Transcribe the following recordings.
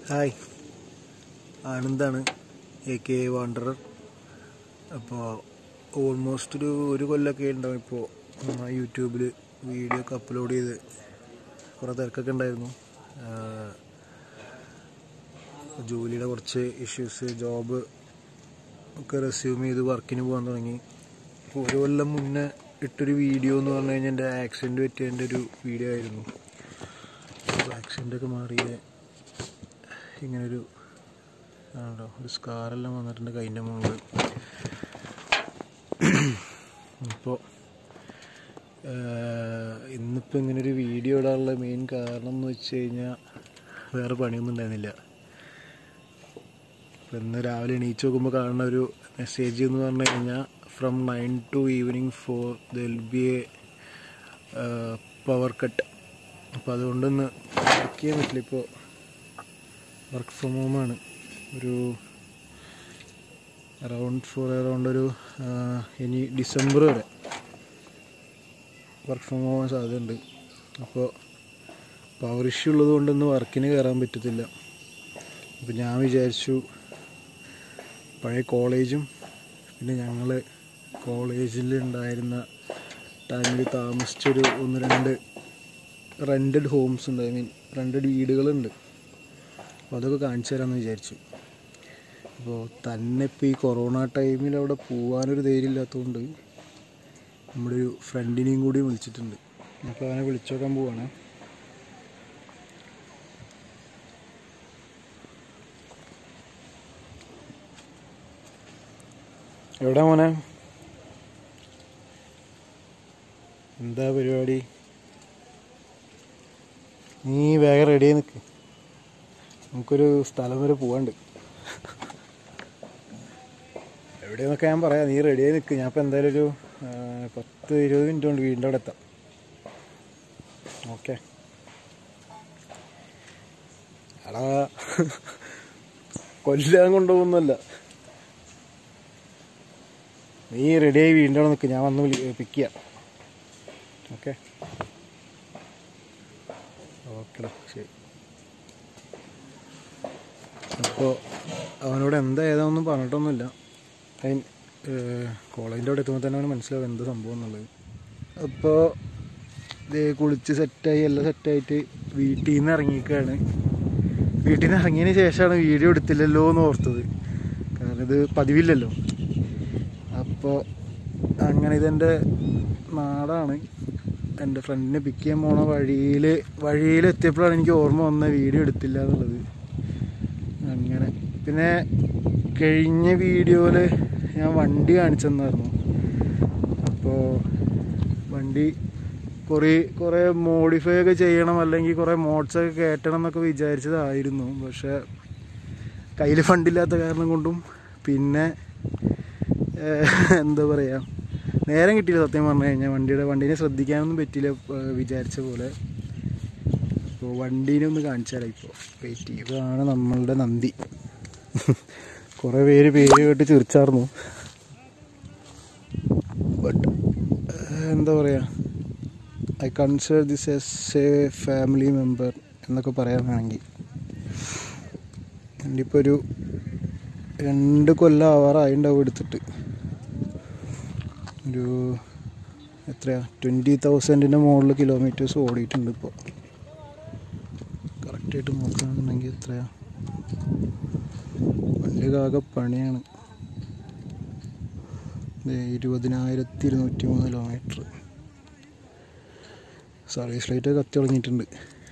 hi ആനന്ദാണ് A K wanderer അപ്പോൾ almost ഒരു ഒരു കൊല്ലമൊക്കെ ഉണ്ടാവും ഇപ്പോൾ യൂട്യൂബിൽ വീഡിയോ ഒക്കെ അപ്ലോഡ് ചെയ്ത് കുറേ തിരക്കൊക്കെ ഉണ്ടായിരുന്നു ആഹ് ജോലിയുടെ കുറച്ച് ഇഷ്യൂസ് ജോബ് ഒക്കെ റെസ്യൂം ചെയ്ത് വർക്കിന് പോകാൻ തുടങ്ങി അപ്പോൾ ഒരു കൊല്ലം മുന്നേ ഇട്ടൊരു വീഡിയോ എന്ന് പറഞ്ഞു കഴിഞ്ഞാൽ എൻ്റെ ആക്സിഡൻറ്റ് പറ്റിയതിൻ്റെ ഒരു വീഡിയോ ആയിരുന്നു ആക്സിഡൻ്റ് ഒക്കെ മാറിയ ഇങ്ങനൊരു ആണല്ലോ ഒരു സ്കാറെല്ലാം വന്നിട്ടുണ്ട് കൈൻ്റെ മുകളിൽ ഇപ്പോൾ ഇന്നിപ്പോൾ ഇങ്ങനൊരു വീഡിയോ ഇടാനുള്ള മെയിൻ കാരണം എന്ന് വെച്ച് കഴിഞ്ഞാൽ വേറെ പണിയൊന്നും ഉണ്ടായിരുന്നില്ല അപ്പോൾ ഇന്ന് രാവിലെ എണീച്ച് നോക്കുമ്പോൾ കാണുന്ന ഒരു മെസ്സേജ് എന്ന് പറഞ്ഞു കഴിഞ്ഞാൽ from nine to evening four there'll be a power cut അപ്പോൾ അതുകൊണ്ടൊന്ന് വർക്ക് ചെയ്യാൻ പറ്റില്ല ഇപ്പോൾ വർക്ക് ഫ്രം ഹോമാണ് ഒരു അറൗണ്ട് ഫോർ അറൗണ്ട് ഒരു ആ, ഇനി ഡിസംബർ വരെ വർക്ക് ഫ്രം ഹോം സാധ്യതയുണ്ട് അപ്പോൾ പവർ ഇഷ്യൂ ഉള്ളത് കൊണ്ടൊന്നും വർക്കിന് കയറാൻ പറ്റത്തില്ല അപ്പോൾ ഞാൻ വിചാരിച്ചു പഴയ കോളേജും പിന്നെ ഞങ്ങൾ കോളേജിൽ ഉണ്ടായിരുന്ന ടൈമിൽ താമസിച്ചൊരു ഒന്ന് രണ്ട് റെൻറ്റഡ് ഹോംസ് ഉണ്ട് ഐ മീൻ റെൻറ്റഡ് വീടുകളുണ്ട് അപ്പോൾ അതൊക്കെ കാണിച്ചു തരാമെന്ന് വിചാരിച്ചു അപ്പോൾ തന്നെ ഇപ്പോൾ ഈ കൊറോണ ടൈമിൽ അവിടെ പോകാനൊരു ധൈര്യം ഇല്ലാത്തതുകൊണ്ട് നമ്മുടെ ഒരു ഫ്രണ്ടിനെയും കൂടി വിളിച്ചിട്ടുണ്ട് അപ്പോൾ അവനെ വിളിച്ചു നോക്കാൻ പോവാണ് എവിടെ മോനെ എന്താ പരിപാടി നീ വേഗം റെഡി ആയി നിൽക്ക് നമുക്കൊരു സ്ഥലം വരെ പോവാണ്ട് എവിടെയെന്നൊക്കെ ഞാൻ പറയാം നീ റെഡി ആയി നിൽക്ക് ഞാൻ ഇപ്പം എന്തായാലും ഒരു ആ, പത്ത് ഇരുപത് മിനിറ്റ് കൊണ്ട് വീടിൻ്റെ അവിടെ എത്താം ഓക്കെ എടാ കൊല്ലാൻ കൊണ്ടുപോകുന്നല്ല നീ റെഡിയായി വീടിൻ്റെ അവിടെ നിൽക്ക് ഞാൻ വന്ന് വിളി പിക്ക് ചെയ്യാം ഓക്കെ ഓക്കെടാ ശരി അപ്പോൾ അവനോട് എന്താ ഏതാണെന്നും പറഞ്ഞിട്ടൊന്നുമില്ല അതിന് കോളേജിൻ്റെ അവിടെ എത്തുമ്പോൾ തന്നെ അവന് മനസ്സിലാവും എന്താ സംഭവം എന്നുള്ളത് അപ്പോൾ ഇത് കുളിച്ച് സെറ്റായി എല്ലാം സെറ്റായിട്ട് വീട്ടിൽ നിന്ന് ഇറങ്ങിയിരിക്കുകയാണ് വീട്ടിൽ നിന്ന് ഇറങ്ങിയതിന് ശേഷമാണ് വീഡിയോ എടുത്തില്ലല്ലോ എന്ന് ഓർത്തത് കാരണം ഇത് പതിവില്ലല്ലോ അപ്പോൾ അങ്ങനെ ഇതെൻ്റെ നാടാണ് എൻ്റെ ഫ്രണ്ടിനെ പിക്ക് ചെയ്യാൻ പോണ വഴിയിൽ വഴിയിലെത്തിയപ്പോഴാണ് എനിക്ക് ഓർമ്മ വന്ന വീഡിയോ എടുത്തില്ല എന്നുള്ളത് അങ്ങനെ പിന്നെ കഴിഞ്ഞ വീഡിയോയിൽ ഞാൻ വണ്ടി കാണിച്ചെന്നായിരുന്നു അപ്പോൾ വണ്ടി കുറേ കുറേ മോഡിഫൈ ഒക്കെ ചെയ്യണം അല്ലെങ്കിൽ കുറേ മോഡ്സ് ഒക്കെ കയറ്റണം എന്നൊക്കെ വിചാരിച്ചതായിരുന്നു പക്ഷേ കയ്യിൽ ഫണ്ടില്ലാത്ത കാരണം കൊണ്ടും പിന്നെ ഏഹ്, എന്താ പറയുക നേരം കിട്ടിയില്ല സത്യം പറഞ്ഞു കഴിഞ്ഞാൽ വണ്ടിയുടെ വണ്ടീനെ ശ്രദ്ധിക്കാനൊന്നും പറ്റിയില്ല ഏഹ്, വിചാരിച്ച പോലെ അപ്പോൾ വണ്ടീനെ ഒന്ന് കാണിച്ചാലോ ഇപ്പോൾ വെയിറ്റ് ചെയ്യും ഇതാണ് നമ്മളുടെ നന്ദി കുറേ പേര് പേര് കേട്ട് ചിരിച്ചാർന്നു ബട്ട് എന്താ പറയുക I consider this as a family member എന്നൊക്കെ പറയാൻ വേണമെങ്കിൽ ഇനിയിപ്പോൾ ഒരു രണ്ട് കൊല്ലം ആവാറായിണ്ടാവും എടുത്തിട്ട് ഒരു എത്രയാ ട്വൻറ്റി തൗസൻഡിൻ്റെ മുകളിൽ കിലോമീറ്റേഴ്സ് ഓടിയിട്ടുണ്ട് ഇപ്പോൾ കറക്റ്റായിട്ട് നോക്കുകയാണെന്നുണ്ടെങ്കിൽ എത്രയാ വണ്ടിക്കാകെ പണിയാണ് ദേ ഇരുപതിനായിരത്തി ഇരുന്നൂറ്റി മൂന്ന് കിലോമീറ്റർ സർവീസ് ലൈറ്റ് കത്തി തുടങ്ങിയിട്ടുണ്ട്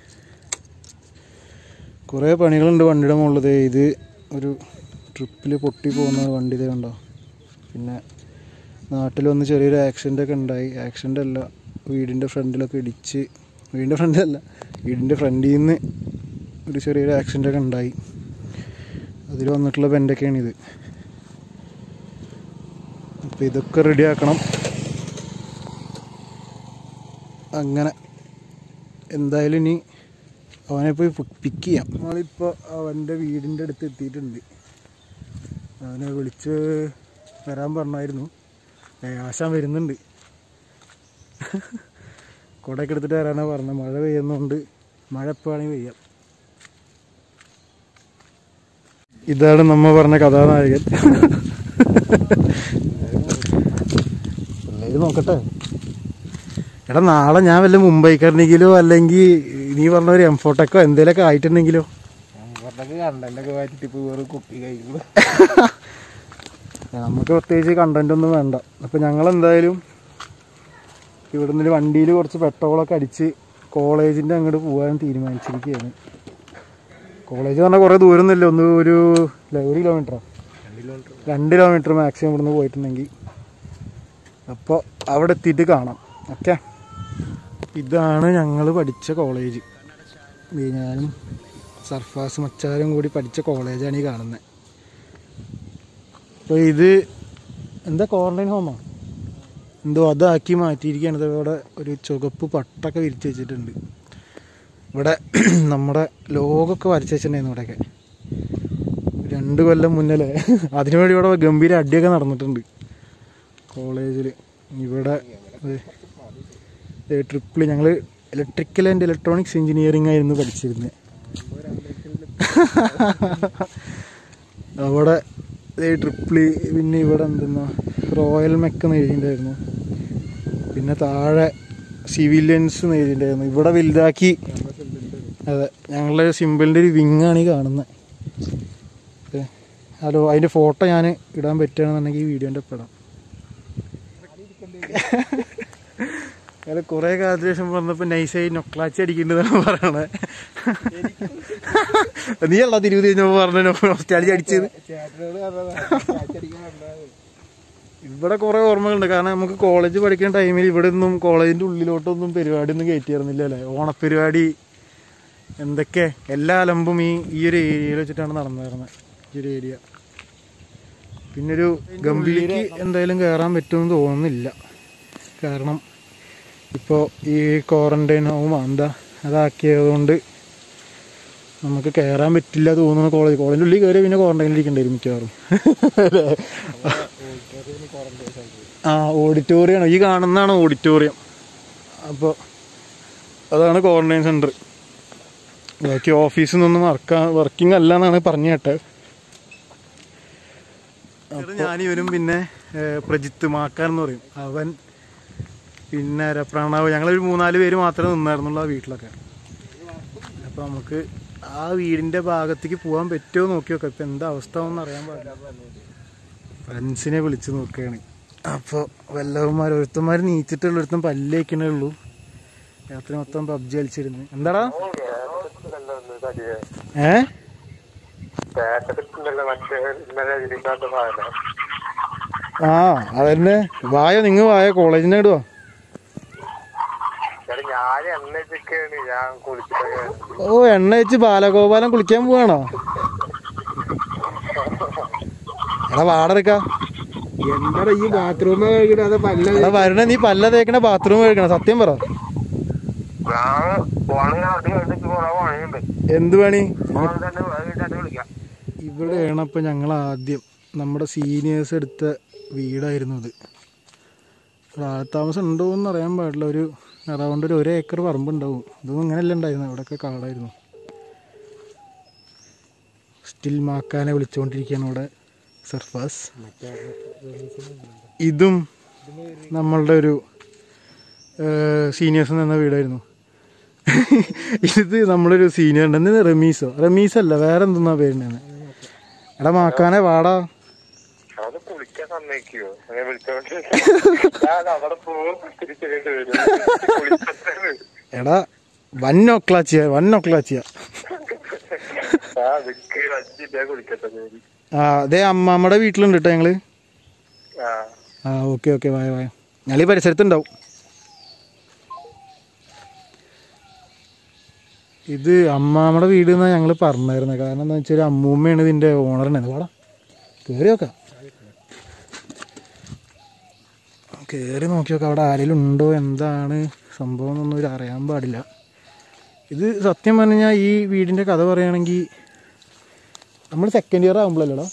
കുറേ പണികളുണ്ട് വണ്ടിയുടെ മുകളിൽ ദേ ഇത് ഒരു ട്രിപ്പിൽ പൊട്ടി പോകുന്ന വണ്ടി ഇതേ കണ്ടോ പിന്നെ നാട്ടിൽ വന്ന് ചെറിയൊരു ആക്സിഡൻ്റ് ഒക്കെ ഉണ്ടായി ആക്സിഡൻ്റ് അല്ല വീടിൻ്റെ ഫ്രണ്ടിലൊക്കെ ഇടിച്ച് വീടിൻ്റെ ഫ്രണ്ടിലല്ല വീടിൻ്റെ ഫ്രണ്ടിൽ നിന്ന് ഒരു ചെറിയൊരു ആക്സിഡൻ്റ് ഒക്കെ ഉണ്ടായി അതിൽ വന്നിട്ടുള്ള ബെൻഡൊക്കെയാണിത് അപ്പോൾ ഇതൊക്കെ റെഡിയാക്കണം അങ്ങനെ എന്തായാലും ഇനി അവനെ പോയി പിക്ക് ചെയ്യാം നമ്മളിപ്പോൾ അവൻ്റെ വീടിൻ്റെ അടുത്ത് എത്തിയിട്ടുണ്ട് അവനെ വിളിച്ച് വരാൻ പറഞ്ഞായിരുന്നു ഏ, ആശാൻ വരുന്നുണ്ട് കുടയൊക്കെ എടുത്തിട്ട് വരാനാണ് പറഞ്ഞത് മഴ പെയ്യുന്നതുകൊണ്ട് മഴ എപ്പോഴാണെങ്കിൽ പെയ്യാം ഇതാണ് നമ്മ പറഞ്ഞ കഥാനായകൻ പിള്ളേര് നോക്കട്ടെ എടാ നാളെ ഞാൻ വല്ല മുംബൈക്കാരനെങ്കിലോ അല്ലെങ്കിൽ നീ പറഞ്ഞ ഒരു എംഫോട്ടൊക്കെ എന്തേലൊക്കെ ആയിട്ടുണ്ടെങ്കിലോ പുറത്തൊക്കെ കണ്ടന്റൊക്കെ മാറ്റിട്ട് ഇപ്പൊ വേറെ കുപ്പി കഴിക്കുന്നു നമുക്ക് പ്രത്യേകിച്ച് കണ്ടന്റ് ഒന്നും വേണ്ട അപ്പൊ ഞങ്ങൾ എന്തായാലും ഇവിടുന്ന് വണ്ടിയിൽ കുറച്ച് പെട്രോളൊക്കെ അടിച്ച് കോളേജിന്റെ അങ്ങോട്ട് പോകാൻ തീരുമാനിച്ചിരിക്കുകയാണ് കോളേജ് പറഞ്ഞാൽ കുറേ ദൂരമൊന്നുമില്ല ഒന്ന് ഒരു ഇല്ല, ഒരു കിലോമീറ്ററോ രണ്ട് കിലോമീറ്റർ മാക്സിമം ഇവിടുന്ന് പോയിട്ടുണ്ടെങ്കിൽ അപ്പോൾ അവിടെ എത്തിയിട്ട് കാണാം ഓക്കെ ഇതാണ് ഞങ്ങൾ പഠിച്ച കോളേജ് ഈ ഞാനും സർഫാസ് മച്ചാരും കൂടി പഠിച്ച കോളേജാണ് ഈ കാണുന്നത് അപ്പോൾ ഇത് എന്താ ക്വാറന്റൈൻ ഹോമോ എന്തോ അതാക്കി മാറ്റിയിരിക്കുകയാണ് ഇത് ഇവിടെ ഒരു ചുവപ്പ് പട്ടൊക്കെ വിരിച്ച് വെച്ചിട്ടുണ്ട് ഇവിടെ നമ്മുടെ ലോഗൊക്കെ വരച്ച് വെച്ചിട്ടുണ്ടായിരുന്നു ഇവിടെയൊക്കെ രണ്ട് കൊല്ലം മുന്നല്ലേ അതിനു വേണ്ടി ഇവിടെ ഗംഭീര അടിയൊക്കെ നടന്നിട്ടുണ്ട് കോളേജിൽ ഇവിടെ ട്രിപ്പിൾ ഞങ്ങൾ ഇലക്ട്രിക്കൽ ആൻഡ് ഇലക്ട്രോണിക്സ് എഞ്ചിനീയറിംഗ് ആയിരുന്നു പഠിച്ചിരുന്നത് അവിടെ ട്രിപ്പിളി പിന്നെ ഇവിടെ എന്തെന്നാ റോയൽ മെക്ക് എന്ന് എഴുതിയിട്ടുണ്ടായിരുന്നു പിന്നെ താഴെ സിവിലിയൻസ് എന്ന് എഴുതിയിട്ടുണ്ടായിരുന്നു ഇവിടെ വലുതാക്കി അതെ ഞങ്ങളുടെ സിമ്പിളിൻ്റെ ഒരു വിങ്ങാണ് ഈ കാണുന്നത് ഹലോ അതിൻ്റെ ഫോട്ടോ ഞാൻ ഇടാൻ പറ്റുകയാണെന്നുണ്ടെങ്കിൽ ഈ വീഡിയോൻ്റെ ഒപ്പം അയാൾ കുറേ കാലത്തിന് ശേഷം വന്നപ്പോൾ നൈസായി നൊക്ലാച്ചി അടിക്കേണ്ടതാണ് പറയണേ നീ അല്ല തിരുവതി കഴിഞ്ഞപ്പോൾ പറഞ്ഞ നൊക്ലാച്ചി അടിച്ചത് ചേട്ടനോട് പറഞ്ഞതാ ഇവിടെ കുറെ ഓർമ്മകളുണ്ട് കാരണം നമുക്ക് കോളേജ് പഠിക്കുന്ന ടൈമിൽ ഇവിടെ ഒന്നും കോളേജിന്റെ ഉള്ളിലോട്ടൊന്നും പരിപാടി ഒന്നും കയറ്റിയിരുന്നില്ല അല്ലേ ഓണപ്പരിപാടി എന്തൊക്കെ എല്ലാ അലമ്പും ഈ ഈ ഒരു ഏരിയയിൽ വെച്ചിട്ടാണ് നടന്നിരുന്നത് ഈ ഒരു ഏരിയ പിന്നെ ഒരു ഗംഭീരക്ക് എന്തായാലും കയറാൻ പറ്റുമെന്ന് തോന്നുന്നില്ല കാരണം ഇപ്പോൾ ഈ ക്വാറന്റൈൻ ഹോം എന്താ അതാക്കിയതുകൊണ്ട് നമുക്ക് കയറാൻ പറ്റില്ല തോന്നുന്നു കോളേജ് കോളേജിൻ്റെ ഉള്ളിൽ കയറി പിന്നെ ക്വാറന്റൈനിൽ ഇരിക്കേണ്ടി വരും മിക്കവാറും ആ ഓഡിറ്റോറിയമാണ് ഈ കാണുന്നതാണ് ഓഡിറ്റോറിയം അപ്പോൾ അതാണ് ക്വാറന്റൈൻ സെൻറ്റർ ബാക്കി ഓഫീസിൽ നിന്നൊന്നും വർക്കാ വർക്കിംഗ് അല്ല എന്നാണ് പറഞ്ഞു കേട്ടത് ഞാനിവനും പിന്നെ ഏഹ്, പ്രജിത്ത് മാക്കാൻ എന്ന് പറയും അവൻ പിന്നെ ആരാ, പ്രണവ് ഞങ്ങളൊരു മൂന്നാല് പേര് മാത്രമേ നിന്നായിരുന്നുള്ളൂ ആ വീട്ടിലൊക്കെ അപ്പൊ നമുക്ക് ആ വീടിന്റെ ഭാഗത്തേക്ക് പോകാൻ പറ്റുമോ നോക്കി നോക്കാം ഇപ്പൊ എന്താ അവസ്ഥ എന്ന് അറിയാൻ പാടില്ല ഫ്രണ്ട്സിനെ വിളിച്ചു നോക്കുകയാണ് അപ്പോൾ വല്ലവന്മാർ ഒരുത്തന്മാർ നീച്ചിട്ടുള്ള ഒരുത്തൻ പല്ല് വയ്ക്കണേ ഉള്ളൂ രാത്രി മൊത്തം പബ്ജി കളിച്ചിരുന്നു എന്താടാ ഏ ആ അതന്നെ വായ നിങ്ങ വായ കോളേജിനെ ഇടുവാ ഞാൻ എണ്ണ ചിക്കാണ് ഞാൻ കുളിച്ചിട്ടൊക്കെ ഓ എണ്ണ വെച്ച് ബാലഗോപാലം കുളിക്കാൻ പോവാണോ എടാ വാടക എന്താ ഈ ബാത്റൂം കഴിക്കണ അത് പല്ല എടാ വരണ നീ പല്ല തേക്കണ ബാത്റൂം കഴിക്കണം സത്യം പറ ഞാൻ പോണെങ്കിൽ അവിടെ കണ്ടിട്ട് കുറെ പണിയുണ്ട് എന്ത് പണി ഫോൺ തന്നെ വീട്ടിൽ വിളിക്കാം ഇവിടെയാണ് അപ്പൊ ഞങ്ങൾ ആദ്യം നമ്മുടെ സീനിയേഴ്സ് എടുത്ത വീടായിരുന്നു ഇത് താമസം ഉണ്ടോ എന്ന് അറിയാൻ പാടില്ല ഒരു അറൗണ്ട് ഒരു ഒരു ഏക്കർ പറമ്പുണ്ടാവും ഇതൊന്നും ഇങ്ങനെയല്ല ഉണ്ടായിരുന്നു അവിടെയൊക്കെ കാടായിരുന്നു സ്റ്റിൽ മാക്കാനെ വിളിച്ചുകൊണ്ടിരിക്കുകയാണ് ഇവിടെ സർഫാസ് ഇതും നമ്മളുടെ ഒരു സീനിയേഴ്സ് എന്ന വീടായിരുന്നു ഇത് നമ്മളൊരു സീനിയർ ഉണ്ട് എന്തിനാ റമീസോ റമീസ് അല്ല വേറെ എന്തെന്നാ പേരുണ്ടായിരുന്നു എടാ മാക്കാനെ വാടാ അത് കുളിക്കാൻ സമ്മതിക്കുവോ അങ്ങനെ വിളിച്ചോണ്ട് ഞാൻ അവിടെ പോകും തിരിച്ചിട്ട് വരും കുളിച്ചിട്ട് എടാ വൻ ഒക്ലാച്ചിയ വൻ ഒക്ലാച്ചിയ ആ വിക്ക് അഞ്ചില്ല കുളിക്കട്ടെ ജോലി ആ അതെ അമ്മാമ്മയുടെ വീട്ടിലുണ്ട് കേട്ടോ ഞങ്ങള് ആ ആ ഓക്കെ ഓക്കെ വായ വായ ഞങ്ങൾ ഈ പരിസരത്തുണ്ടാവും ഇത് അമ്മാമ്മയുടെ വീട് എന്നാ ഞങ്ങൾ പറഞ്ഞായിരുന്നത് കാരണം എന്താ വെച്ചാൽ അമ്മൂമ്മയാണ് ഇതിന്റെ ഓണറിനെ വാടാ കയറി നോക്കാം കയറി നോക്കി നോക്കാം അവിടെ ആരെങ്കിലും ഉണ്ടോ എന്താണ് സംഭവം എന്നൊന്നും ഒരു അറിയാൻ പാടില്ല ഇത് സത്യം പറഞ്ഞാൽ ഈ വീടിന്റെ കഥ പറയുകയാണെങ്കിൽ നമ്മൾ സെക്കൻഡ് ഇയർ ആകുമ്പോഴല്ലേടാ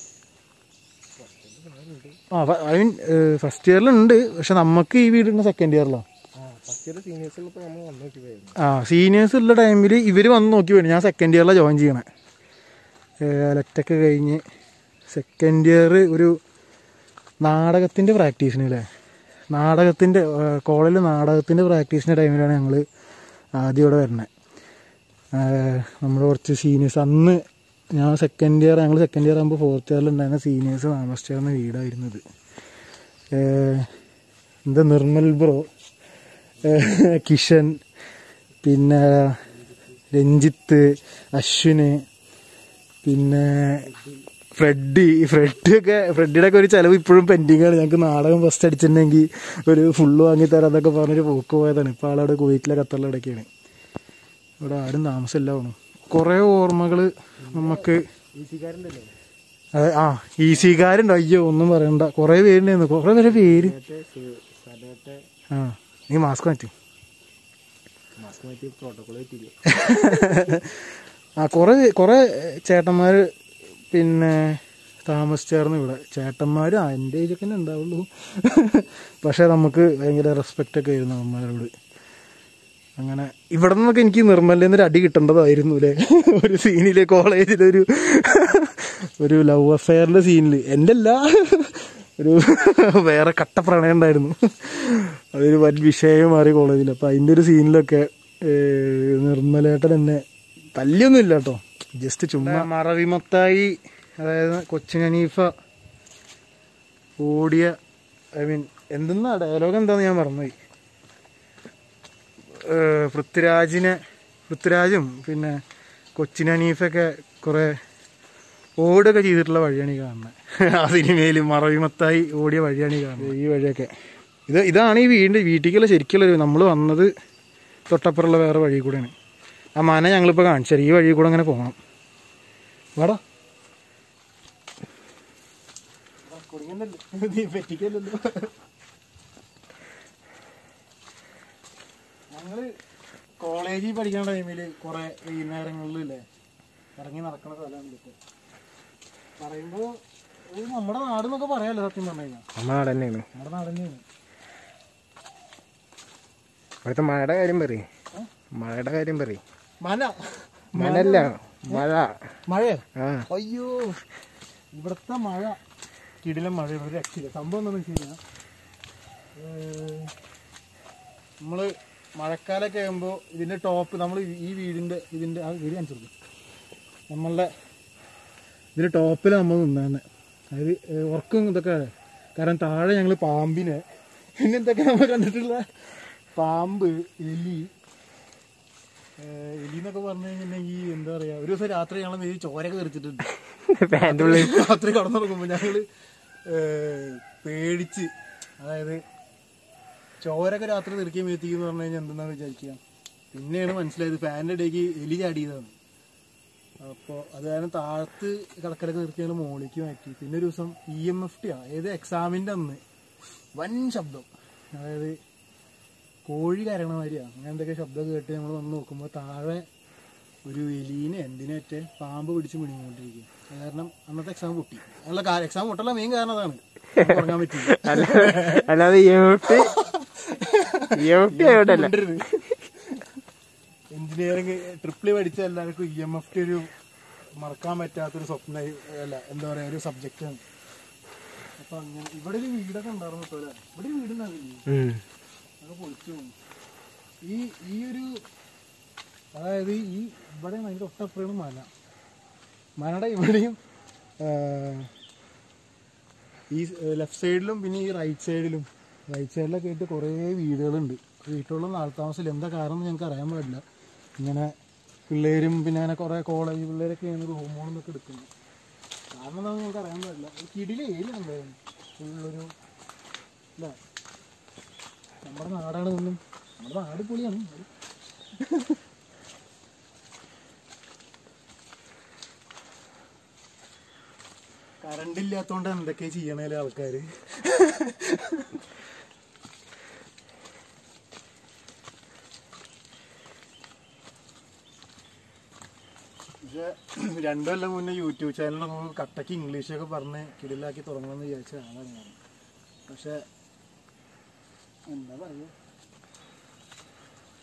ആ ഐ മീൻ ഫസ്റ്റ് ഇയറിലുണ്ട് പക്ഷെ നമുക്ക് ഈ വീടിന്റെ സെക്കൻഡ് ഇയറിലാണ് ഫസ്റ്റ് സീനിയേഴ്സിലൊക്കെ നമ്മൾ വന്നു നോക്കി പോയിരുന്നു ആ സീനിയേഴ്സ് ഉള്ള ടൈമിൽ ഇവർ വന്ന് നോക്കി വേണം ഞാൻ സെക്കൻഡ് ഇയറിലാണ് ജോയിൻ ചെയ്യണേ എലക്റ്റൊക്കെ കഴിഞ്ഞ് സെക്കൻഡ് ഇയർ ഒരു നാടകത്തിൻ്റെ പ്രാക്ടീസിന് അല്ലേ നാടകത്തിൻ്റെ കോളേജിൽ നാടകത്തിൻ്റെ പ്രാക്ടീസിൻ്റെ ടൈമിലാണ് ഞങ്ങൾ ആദ്യം ഇവിടെ വരുന്നത് നമ്മുടെ കുറച്ച് സീനിയേഴ്സ് അന്ന് ഞാൻ സെക്കൻഡ് ഇയർ ഞങ്ങൾ സെക്കൻഡ് ഇയർ ആകുമ്പോൾ ഫോർത്ത് ഇയറിൽ ഉണ്ടായിരുന്ന സീനിയേഴ്സ് താമസിച്ചിരുന്ന വീടായിരുന്നത് ഏഹ് എന്താ നിർമ്മൽ ബ്രോ ഏഹ് കിഷൻ പിന്നെ രഞ്ജിത്ത് അശ്വിന് പിന്നെ ഫ്രെഡി ഫ്രെഡി ഒക്കെ ഫ്രെഡിയുടെ ഒക്കെ ഒരു ചിലവ് ഇപ്പോഴും പെൻഡിങ് ആണ് ഞങ്ങൾക്ക് നാടകം ഫസ്റ്റ് അടിച്ചിട്ടുണ്ടെങ്കിൽ ഒരു ഫുള്ള് വാങ്ങി തരാന്നൊക്കെ പറഞ്ഞൊരു പോക്ക് പോയതാണ് ഇപ്പോൾ ആളവിടെ കുവൈറ്റിലെ ഖത്തറിലടക്കാണ് ഇവിടെ ആരും താമസമില്ല വേണം കുറേ ഓർമ്മകൾ നമുക്ക് അതെ ആ ഈസിക്കാരുണ്ട് അയ്യോ ഒന്നും പറയണ്ട കുറേ പേരുണ്ടായിരുന്നു കുറേ പേരെ പേര് ആ നീ മാസ്ക് മാറ്റി ആ കുറേ കുറേ ചേട്ടന്മാർ പിന്നെ താമസിച്ചായിരുന്നു ഇവിടെ ചേട്ടന്മാർ ആ എൻ്റെ ഏജൊക്കെ തന്നെ ഉണ്ടാവുള്ളൂ പക്ഷേ നമുക്ക് ഭയങ്കര റെസ്പെക്റ്റ് ഒക്കെ ആയിരുന്നു അമ്മമാരോട് അങ്ങനെ ഇവിടെ നിന്നൊക്കെ എനിക്ക് നിർമ്മലിൽ നിന്ന് ഒരു അടി കിട്ടേണ്ടതായിരുന്നു അല്ലേ ഒരു സീനില് കോളേജിലൊരു ഒരു ലവ് അഫെയറിന്റെ സീനിൽ എൻ്റെ അല്ല ഒരു വേറെ കട്ട പ്രണയം ഉണ്ടായിരുന്നു അതൊരു വൻ വിഷയം മാറി കോളേജിൽ അപ്പം അതിൻ്റെ ഒരു സീനിലൊക്കെ ഏഹ്, നിർമ്മലേട്ടൻ എന്നെ തല്ലിയൊന്നും ഇല്ല കേട്ടോ ജസ്റ്റ് ചുമ്മാ മറവിമത്തായി അതായത് കൊച്ചിൻ ഹനീഫ ഓടിയ ഐ മീൻ എന്തെന്നാ ഡയലോഗ് എന്താന്ന് ഞാൻ മറന്നുപോയി ഏഹ് പൃഥ്വിരാജിനെ പൃഥ്വിരാജും പിന്നെ കൊച്ചിൻ ഹനീഫൊക്കെ കുറേ ഓടുകയൊക്കെ ചെയ്തിട്ടുള്ള വഴിയാണ് ഈ കാണുന്നത് ആ സിനിമയിൽ മറവിമത്തായി ഓടിയ വഴിയാണ് ഈ കാണുന്നത് ഈ വഴിയൊക്കെ ഇത് ഇതാണ് ഈ വീടിൻ്റെ വീട്ടിലേക്കുള്ള ശരിക്കുള്ള ഒരു നമ്മൾ വന്നത് തൊട്ടപ്പുറമുള്ള വേറെ വഴി കൂടെയാണ് ആ മന ഞങ്ങളിപ്പോൾ കാണിച്ചാൽ ഈ വഴി കൂടെ അങ്ങനെ പോകണം വാടാ ഞങ്ങള് കോളേജിൽ പഠിക്കുന്ന ടൈമിൽ കുറെ വൈകുന്നേരങ്ങളിലല്ലേ ഇറങ്ങി നടക്കുന്ന സ്ഥലമാണ് ഇതൊക്കെ പറയുമ്പോ ഇത് നമ്മുടെ നാട് എന്നൊക്കെ പറയാലോ സത്യം പറഞ്ഞു കഴിഞ്ഞാൽ നമ്മുടെ നാട് തന്നെയാണ് നമ്മുടെ നാട് തന്നെയാണ് ഇവിടുത്തെ മഴയുടെ കാര്യം പറയും മഴയുടെ കാര്യം പറയും മന മഴല്ല മഴ മഴയോ ആ അയ്യോ ഇവിടുത്തെ മഴ കിടിലം മഴ ഇവിടെ രക്ഷയില്ല സംഭവം എന്താണെന്ന് വെച്ച് കഴിഞ്ഞാൽ നമ്മള് മഴക്കാലൊക്കെ ആകുമ്പോൾ ഇതിന്റെ ടോപ്പ് നമ്മൾ ഈ വീടിന്റെ ഇതിന്റെ ആ വീട് കാണിച്ചു കൊടുക്കും നമ്മളുടെ ഇതിന്റെ ടോപ്പിൽ നമ്മൾ നിന്നാണ് അതായത് ഏഹ്, ഉറക്കം ഇതൊക്കെ കാരണം താഴെ ഞങ്ങൾ പാമ്പിനെ പിന്നെ എന്തൊക്കെ നമ്മൾ കണ്ടിട്ടുള്ള പാമ്പ് എലി ഏഹ്, എലി എന്നൊക്കെ പറഞ്ഞു കഴിഞ്ഞിട്ടുണ്ടെങ്കിൽ എന്താ പറയാ ഒരു ദിവസം രാത്രി ഞങ്ങൾ മേരി ചോരൊക്കെ തെറിച്ചിട്ടുണ്ട് പാൻ്റെ ഉള്ളിൽ രാത്രി കടന്നുറങ്ങുമ്പോൾ ഞങ്ങള് ഏഹ്, പേടിച്ച് അതായത് ചോരൊക്കെ രാത്രി തെറിക്കാൻ മേത്തിക്കെന്ന് പറഞ്ഞു കഴിഞ്ഞാൽ എന്തെന്നാണ് വിചാരിക്കുക പിന്നെയാണ് മനസ്സിലായത് ഫാനിന്റെ ഇടയ്ക്ക് എലി ചാടിയതാണ് അപ്പോൾ അത് കാരണം താഴത്ത് കിടക്കലൊക്കെ നിർത്തി ഞങ്ങൾ മോളിലേക്ക് മാറ്റി പിന്നെ ഒരു ദിവസം ഇ എം എഫ് ടി ആ ഏത് എക്സാമിൻ്റെ അന്ന് വൻ ശബ്ദം അതായത് കോഴി കരയണ മാതിരിയാ അങ്ങനെ എന്തൊക്കെ ശബ്ദം കേട്ട് നമ്മൾ വന്ന് നോക്കുമ്പോൾ താഴെ ഒരു എലീനെ എന്തിനേറ്റ് പാമ്പ് പിടിച്ച് മിണിങ്ങോണ്ടിരിക്കും അത് കാരണം അന്നത്തെ എക്സാം പൊട്ടി അല്ല എക്സാം പൊട്ടല്ല മെയിൻ കാരണം അതാണ് തുടങ്ങാൻ പറ്റില്ല അല്ലാതെ എവിട്ട് എവിട്ട് എവിടെയല്ല എഞ്ചിനീയറിംഗ് ട്രിപ്പിൾ പഠിച്ച എല്ലാവർക്കും ഇ എം എഫ് ഒരു മറക്കാൻ പറ്റാത്തൊരു സ്വപ്ന അല്ല എന്താ പറയാ ഒരു സബ്ജക്റ്റാണ് അപ്പൊ അങ്ങനെ ഇവിടെ ഒരു വീടൊക്കെ ഉണ്ടായിരുന്നു പോലെ ഇവിടെ ഒരു വീടുണ്ടാവില്ലേ അത് പൊളിച്ചു പോകും ഈ ഈ ഒരു അതായത് ഈ ഇവിടെ അതിന്റെ തൊട്ടപ്പുറമാണ് മല മലയുടെ ഇവിടെയും ആ, ഈ ലെഫ്റ്റ് സൈഡിലും പിന്നെ ഈ റൈറ്റ് സൈഡിലും റൈറ്റ് സൈഡിലൊക്കെ ആയിട്ട് കുറേ വീടുകളുണ്ട് വീട്ടിലുള്ള ആൾത്താമസമില്ല എന്താ കാരണം എന്ന് ഞങ്ങൾക്ക് അറിയാൻ പാടില്ല ഇങ്ങനെ പിള്ളേരും പിന്നെ അങ്ങനെ കുറേ കോളേജ് പിള്ളേരൊക്കെയാണ് റൂമുകളെന്നൊക്കെ എടുക്കുന്നത് കാരണം എന്താണെന്ന് ഞങ്ങൾക്ക് അറിയാൻ പാടില്ല ഒരു കിടിലെ ഏരിയ ഉണ്ടായിരുന്നു ഫുള്ളൊരു അല്ലേ നമ്മുടെ നാടാണ് ഒന്നും നമ്മുടെ നാട് പൊളിയാണ് കറണ്ട് ഇല്ലാത്തോണ്ട് എന്തൊക്കെ ചെയ്യണേലും ആൾക്കാര് പക്ഷെ രണ്ടു കൊല്ലം മുന്നേ യൂട്യൂബ് ചാനലിൽ നമുക്ക് കട്ടക്ക് ഇംഗ്ലീഷൊക്കെ പറഞ്ഞ് കിടിലാക്കി തുടങ്ങണമെന്ന് വിചാരിച്ച ആളാണ് ഞാൻ പക്ഷെ എന്താ പറയുക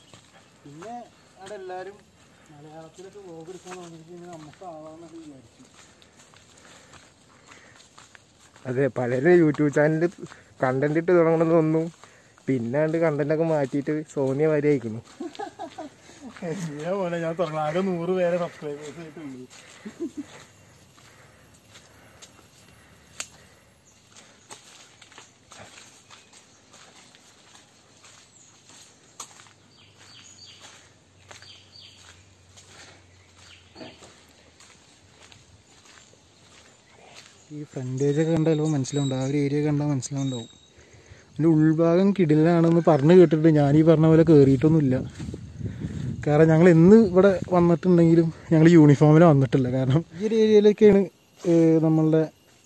പിന്നെ അവിടെ എല്ലാവരും മലയാളത്തിലൊക്കെ വ്ലോഗ് എടുക്കാൻ തുടങ്ങിയിട്ട് നമുക്ക് ആവാന്നൊക്കെ വിചാരിച്ചു അതെ പലരും യൂട്യൂബ് ചാനലിൽ കണ്ടന്റ് ഇട്ട് തുടങ്ങണമെന്നൊന്നും പിന്നാണ്ട് കണ്ടന്റ് ഒക്കെ മാറ്റിയിട്ട് സോനിയ വരെ അയക്കുന്നു ഞാൻ പോലെ ഞാൻ തുടങ്ങണം ആകെ നൂറ് പേരെ സബ്സ്ക്രൈബേഴ്സ് ആയിട്ടുള്ളൂ ഈ ഫ്രണ്ടേജ് ഒക്കെ കണ്ടാൽ ചിലപ്പോൾ മനസ്സിലാവുണ്ടാവും ആ ഒരു ഏരിയ കണ്ടാൽ മനസ്സിലാവുണ്ടാവും അതിൻ്റെ ഉൾഭാഗം കിടിലാണെന്ന് പറഞ്ഞു കേട്ടിട്ട് ഞാൻ ഈ പറഞ്ഞ പോലെ കയറിയിട്ടൊന്നുമില്ല കാരണം ഞങ്ങൾ എന്ന് ഇവിടെ വന്നിട്ടുണ്ടെങ്കിലും ഞങ്ങൾ യൂണിഫോമിൽ വന്നിട്ടില്ല കാരണം ഈ ഒരു ഏരിയയിലൊക്കെയാണ് ഏഹ്, നമ്മളുടെ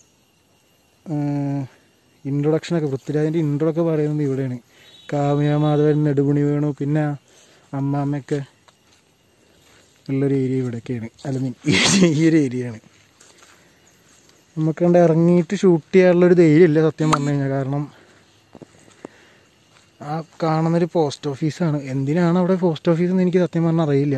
ഇൻട്രൊഡക്ഷനൊക്കെ പൃഥ്വിരാജിൻ്റെ ഇൻട്രോ ഒക്കെ പറയുന്നത് ഇവിടെയാണ് കാവ്യ മാധവൻ നെടുപുണി വേണു പിന്നെ അമ്മാമ്മയൊക്കെ ഉള്ളൊരു ഏരിയ ഇവിടെയൊക്കെയാണ് അല്ല മീൻ ഈ ഒരു ഏരിയയാണ് നമുക്ക് കണ്ട് ഇറങ്ങിയിട്ട് ഷൂട്ട് ചെയ്യാനുള്ളൊരു ധൈര്യമില്ല സത്യം പറഞ്ഞു കഴിഞ്ഞാൽ കാരണം ആ കാണുന്നൊരു പോസ്റ്റ് ഓഫീസാണ് എന്തിനാണ് അവിടെ പോസ്റ്റ് ഓഫീസ് എന്ന് എനിക്ക് സത്യം പറഞ്ഞാൽ അറിയില്ല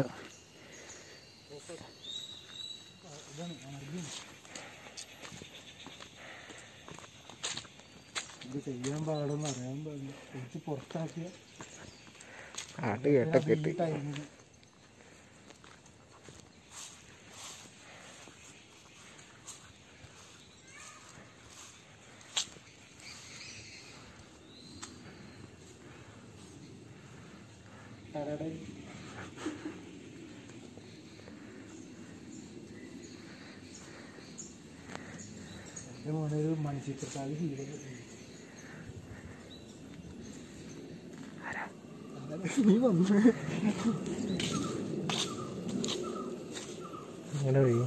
ഇത് ചെയ്യാൻ പാടെന്ന് അറിയാൻ പാടില്ല എനിക്ക് പുറത്താക്കിയ ആട്ട് കേട്ടൊക്കെ ഇട്ട് ടൈമിൽ മോനെ ഒരു മൺചിത്രത്താഴ് ഫീലൊക്കെ നീ വന്നു അങ്ങനെ കഴിയും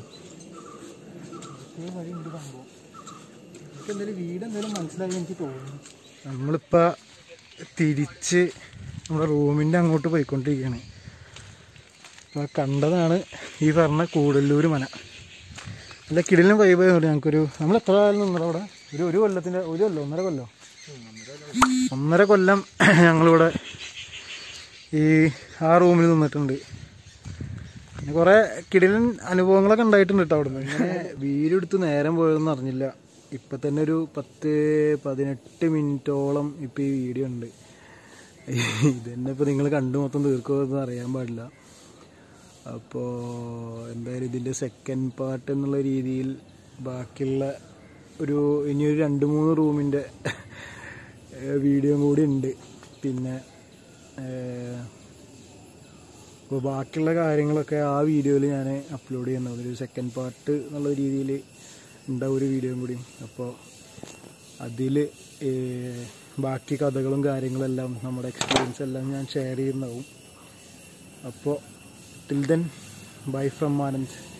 ഈ വഴി ഉണ്ട് സംഭവം എനിക്ക് എന്തായാലും വീട് എന്തായാലും മനസ്സിലായി എനിക്ക് തോന്നുന്നു നമ്മളിപ്പോൾ തിരിച്ച് നമ്മുടെ റൂമിൻ്റെ അങ്ങോട്ട് പോയിക്കൊണ്ടിരിക്കുകയാണ് അപ്പോൾ കണ്ടതാണ് ഈ പറഞ്ഞ കൂടല്ലൂർ മന നല്ല കിടിലും വൈബ് ആയതുകൊണ്ട് ഞങ്ങൾക്കൊരു നമ്മൾ എത്ര കാലം നിന്നത് അവിടെ ഒരു ഒരു കൊല്ലത്തിൻ്റെ ഒരു കൊല്ലം ഒന്നര കൊല്ലം ഒന്നര കൊല്ലം ഞങ്ങളിവിടെ ഈ ആ റൂമിൽ നിന്നിട്ടുണ്ട് പിന്നെ കുറേ കിടിലൻ അനുഭവങ്ങളൊക്കെ ഉണ്ടായിട്ടുണ്ട് കേട്ടോ അവിടുന്ന് ഇങ്ങനെ വീടെടുത്ത് നേരം പോയതെന്ന് അറിഞ്ഞില്ല ഇപ്പം തന്നെ ഒരു പത്ത് പതിനെട്ട് മിനിറ്റോളം ഇപ്പം ഈ വീഡിയോ ഉണ്ട് ഇതന്നെ ഇപ്പോൾ നിങ്ങൾ കണ്ടു മൊത്തം തീർക്കുമെന്ന് അറിയാൻ പാടില്ല അപ്പോൾ എന്തായാലും ഇതിൻ്റെ സെക്കൻഡ് പാർട്ട് എന്നുള്ള രീതിയിൽ ബാക്കിയുള്ള ഒരു ഇനിയൊരു രണ്ട് മൂന്ന് റൂമിൻ്റെ വീഡിയോയും കൂടി ഉണ്ട് പിന്നെ ഏഹ്, അപ്പോൾ ബാക്കിയുള്ള കാര്യങ്ങളൊക്കെ ആ വീഡിയോയിൽ ഞാൻ അപ്ലോഡ് ചെയ്യുന്നത് ഒരു സെക്കൻഡ് പാർട്ട് എന്നുള്ള രീതിയിൽ ഉണ്ടാവും ഒരു വീഡിയോയും കൂടി അപ്പോൾ അതിൽ ബാക്കി കഥകളും കാര്യങ്ങളെല്ലാം നമ്മുടെ എക്സ്പീരിയൻസ് എല്ലാം ഞാൻ ഷെയർ ചെയ്യുന്നതാവും അപ്പോൾ till then bye from Anand